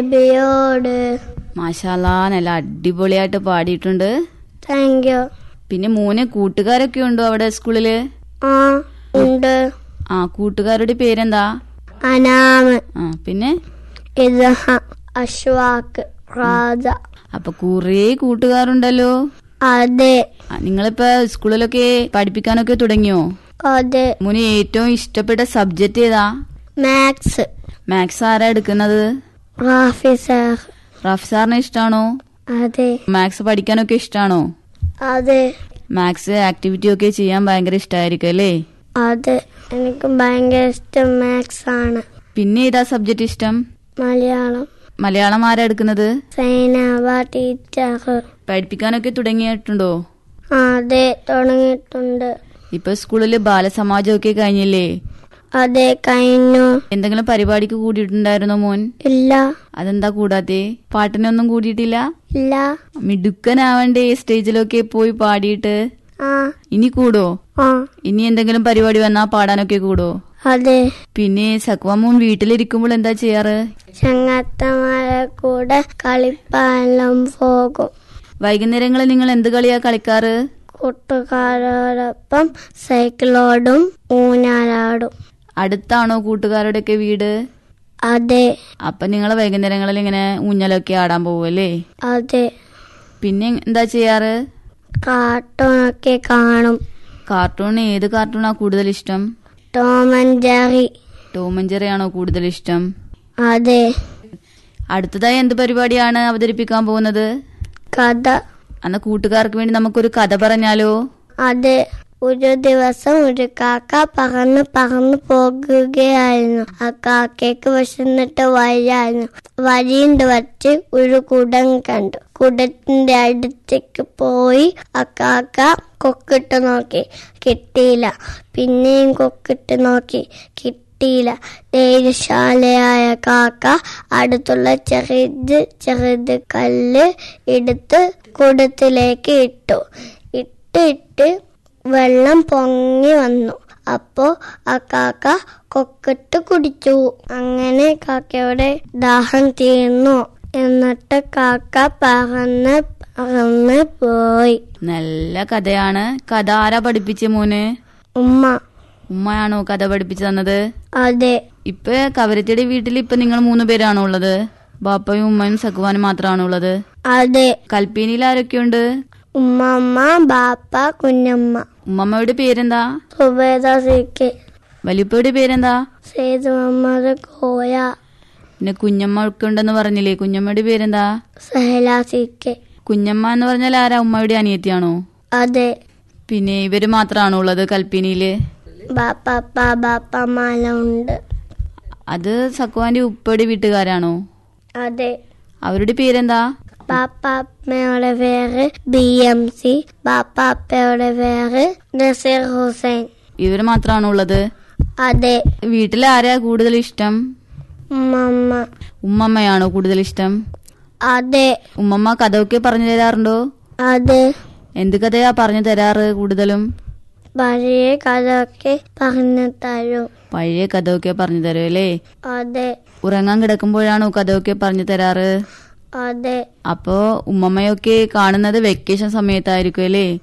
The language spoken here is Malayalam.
ബിയോട് മാഷാല്ലാ നല്ല അടിപൊളിയായിട്ട് പാടിയിട്ടുണ്ട് താങ്ക് യു പിന്നെ മൂന്ന് കൂട്ടുകാരൊക്കെ ഉണ്ടോ അവിടെ സ്കൂളില് ആ ഉണ്ട് ആ കൂട്ടുകാരുടെ പേരെന്താ അനാമ് ആ പിന്നെ ഇദ്ഹ അഷ്വാക്ക് റാജ അപ്പൊ കുറേ കൂട്ടുകാരുണ്ടല്ലോ അതെ ആ, നിങ്ങളിപ്പോ സ്കൂളിലൊക്കെ പഠിപ്പിക്കാനൊക്കെ തുടങ്ങിയോ അതെ മുന് ഏറ്റവും ഇഷ്ടപ്പെട്ട സബ്ജക്റ്റ് ഏതാ മാത്സ് മാത്സ് ആരാ എടുക്കുന്നത് റാഫി സാർ റഫ് സാറിന് ഇഷ്ടാണോ അതെ മാത്സ് പഠിക്കാനൊക്കെ ഇഷ്ടാണോ അതെ മാത്സ് ആക്ടിവിറ്റി ഒക്കെ ചെയ്യാൻ ഭയങ്കര ഇഷ്ടമായിരിക്കും അല്ലേ അതെ എനിക്ക് ഭയങ്കര ഇഷ്ടം മാത്സ് ആണ് പിന്നെ ഏതാ സബ്ജക്റ്റ് ഇഷ്ടം മലയാളം മലയാളം ആരാ എടുക്കുന്നത് സൈനാബ ടീച്ചർ പഠിപ്പിക്കാനൊക്കെ തുടങ്ങിയിട്ടുണ്ടോ അതെ തുടങ്ങിയിട്ടുണ്ട് ഇപ്പൊ സ്കൂളില് ബാലസമാജമൊക്കെ കഴിഞ്ഞില്ലേ അതെ കഴിഞ്ഞു എന്തെങ്കിലും പരിപാടിക്ക് കൂടിയിട്ടുണ്ടായിരുന്നോ മോൻ ഇല്ല അതെന്താ കൂടാത്തെ പാട്ടിനൊന്നും കൂടിയിട്ടില്ല ഇല്ല മിടുക്കനാവണ്ടേ സ്റ്റേജിലൊക്കെ പോയി പാടിയിട്ട് ആ ഇനി കൂടോ ആ ഇനി എന്തെങ്കിലും പരിപാടി വന്നാ പാടാനൊക്കെ കൂടോ അതെ പിന്നെ സക്വാമോൻ വീട്ടിലിരിക്കുമ്പോൾ എന്താ ചെയ്യാറ് ചങ്ങാത്തമാരെ കൂടെ കളിപ്പാനെല്ലാം പോകും വൈകുന്നേരങ്ങളിൽ നിങ്ങൾ എന്ത് കളിയാ കളിക്കാറ് കൂട്ടുകാരോടൊപ്പം സൈക്കിളോടും ഊഞ്ഞാലാടും അടുത്താണോ കൂട്ടുകാരുടെയൊക്കെ വീട് അതെ അപ്പൊ നിങ്ങൾ വൈകുന്നേരങ്ങളിൽ ഇങ്ങനെ ഊഞ്ഞലൊക്കെ ആടാൻ പോവല്ലേ അതെ പിന്നെ എന്താ ചെയ്യാറ് കാർട്ടൂണൊക്കെ കാണും കാർട്ടൂൺ ഏത് കാർട്ടൂണാ കൂടുതൽ ഇഷ്ടം Tom and Jerry Tom and Jerry ആണോ കൂടുതൽ ഇഷ്ടം അതെ അടുത്തതായി എന്ത് പരിപാടിയാണ് അവതരിപ്പിക്കാൻ പോകുന്നത് കഥ അന്ന് കൂട്ടുകാർക്ക് വേണ്ടി നമുക്കൊരു കഥ പറഞ്ഞാലോ അതെ ഒരു ദിവസം ഒരു കാക്ക പറന്ന് പറന്ന് പോകുകയായിരുന്നു ആ കാക്കയ്ക്ക് വിശന്നിട്ട് വഴിയായിരുന്നു വഴിയുണ്ട് വച്ച് ഒരു കുടം കണ്ടു കുടത്തിന്റെ അടുത്തേക്ക് പോയി ആ കാക്ക കൊക്കിട്ട് നോക്കി കിട്ടിയില്ല പിന്നെയും കൊക്കിട്ട് നോക്കി കിട്ടിയില്ല ധൈര്യശാലയായ കാക്ക അടുത്തുള്ള ചെറുത് ചെറുത് കല്ല് എടുത്ത് കുടത്തിലേക്ക് ഇട്ടു ഇട്ട് ഇട്ട് വെള്ളം പൊങ്ങി വന്നു അപ്പോ ആ കാക്ക കൊക്കിട്ട് കുടിച്ചു അങ്ങനെ കാക്കയുടെ ദാഹം തീർന്നു എന്നിട്ട് കാക്ക പറന്ന് പറന്ന് പോയി നല്ല കഥയാണ് കഥ ആരാ പഠിപ്പിച്ച മോന് ഉമ്മ ഉമ്മയാണോ കഥ പഠിപ്പിച്ചു തന്നത് അതെ ഇപ്പൊ കവരത്തിയുടെ വീട്ടിൽ ഇപ്പൊ നിങ്ങൾ മൂന്ന് പേരാണോ ഉള്ളത് ബാപ്പയും ഉമ്മയും സക്കുവാനും മാത്രമാണോ ഉള്ളത് അതെ കൽപ്പീനിയിൽ ആരൊക്കെയുണ്ട് ഉമ്മമ്മ ബാപ്പ കുഞ്ഞമ്മ ഉമ്മമ്മയുടെ പേരെന്താ സുബേദ സിക്ക് വലിയപ്പയുടെ പേരെന്താ സെയ്ദ് മുഹമ്മദ് കോയ പിന്നെ കുഞ്ഞമ്മ ഒക്കെ ഉണ്ടെന്ന് പറഞ്ഞില്ലേ കുഞ്ഞമ്മയുടെ പേരെന്താ സഹല സിക്ക് കുഞ്ഞമ്മ എന്ന് പറഞ്ഞാൽ ആരാ ഉമ്മയുടെ അനിയത്തിയാണോ അതെ പിന്നെ ഇവര് മാത്രമാണോ ഉള്ളത് കൽപ്പീനിയില് ബാപ്പ ബാപ്പമാല ഉണ്ട് അത് സക്കുവാന്റെ ഉപ്പയുടെ വീട്ടുകാരാണോ അതെ അവരുടെ പേരെന്താ ബാപ്പാപ്പയുടെ പേര് ബി എം സി ബാപ്പാപ്പയുടെ പേര് നസീർ ഹുസൈൻ ഇവര് മാത്രമാണോ ഉള്ളത് അതെ വീട്ടിൽ ആരാ കൂടുതൽ ഇഷ്ടം ഉമ്മമ്മ ഉമ്മമ്മയാണോ കൂടുതൽ ഇഷ്ടം അതെ ഉമ്മമ്മ കഥയൊക്കെ പറഞ്ഞു തരാറുണ്ടോ അതെ എന്ത് കഥയാ പറഞ്ഞു തരാറ് കൂടുതലും പഴയ കഥയൊക്കെ പറഞ്ഞു തരും പഴയ കഥയൊക്കെ പറഞ്ഞു തരും അല്ലേ അതെ ഉറങ്ങാൻ കിടക്കുമ്പോഴാണോ കഥയൊക്കെ പറഞ്ഞു തരാറ് അതെ അപ്പോ ഉമ്മമ്മയൊക്കെ കാണുന്നത് വെക്കേഷൻ സമയത്തായിരിക്കും അല്ലേ